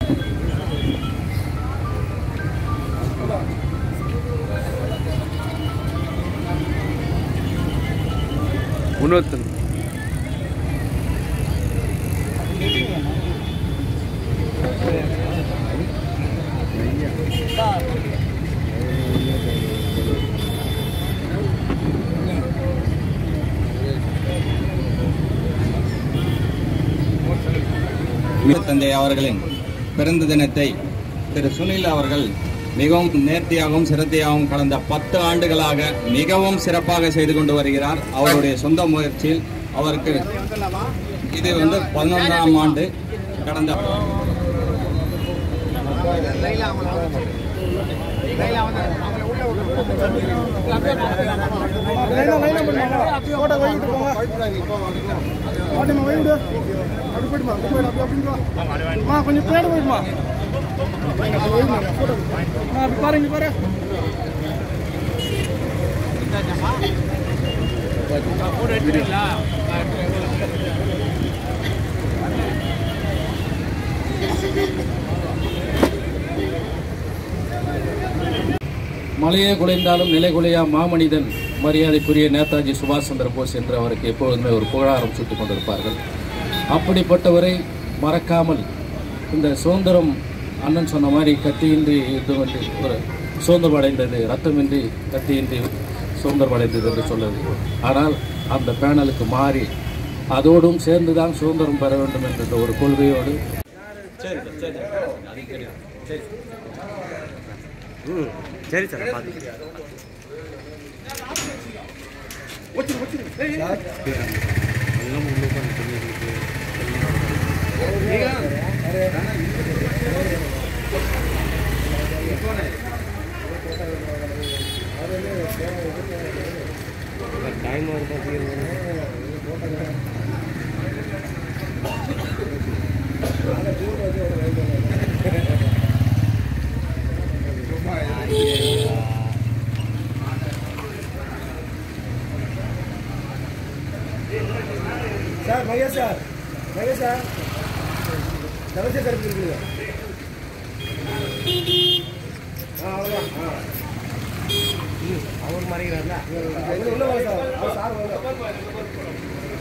இன்னொருத்தன் தந்தை அவர்களின் பிறந்த தினத்தை திரு சுனில் அவர்கள் மிகவும் நேர்த்தியாகவும் சிரத்தையாகவும் கடந்த பத்து ஆண்டுகளாக மிகவும் சிறப்பாக செய்து கொண்டு வருகிறார் அவருடைய சொந்த முயற்சியில் அவருக்கு இது வந்து பதினொன்றாம் ஆண்டு கடந்த கொஞ்சம் பேர் போயிடுமா அப்படி பாருங்க பாரு மலையே குலைந்தாலும் நிலை குலையா மாமனிதன் மரியாதைக்குரிய நேதாஜி சுபாஷ் சந்திர போஸ் என்று அவருக்கு எப்பொழுதுமே ஒரு புகழாரம் சுட்டிக் கொண்டிருப்பார்கள் அப்படிப்பட்டவரை மறக்காமல் இந்த சுதந்திரம் அண்ணன் சொன்ன மாதிரி கத்தியின்றி யுத்தமின்றி ஒரு சுதந்திரம் அடைந்தது ரத்தமின்றி கத்தியின்றி சுதந்திரம் அடைந்தது என்று சொல்லுது ஆனால் அந்த பேனலுக்கு மாறி அதோடும் சேர்ந்துதான் சுதந்திரம் பெற வேண்டும் என்ற ஒரு கொள்கையோடு சரி சார் பார்த்து டைம் சார் மையா சார் மையா சார் தவச கருப்பு இருக்குங்க ஆ அவ்வளோதான் ஆ அவர் மறைகிறார்ல இது உள்ள வாங்க சார் அவர் சார் வாங்க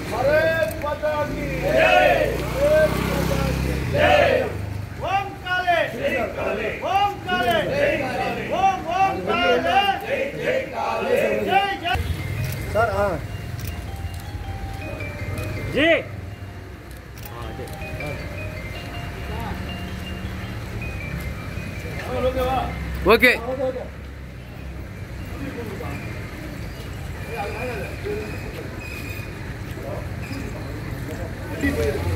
சார் ஆ ஜி ஓகே ஓகே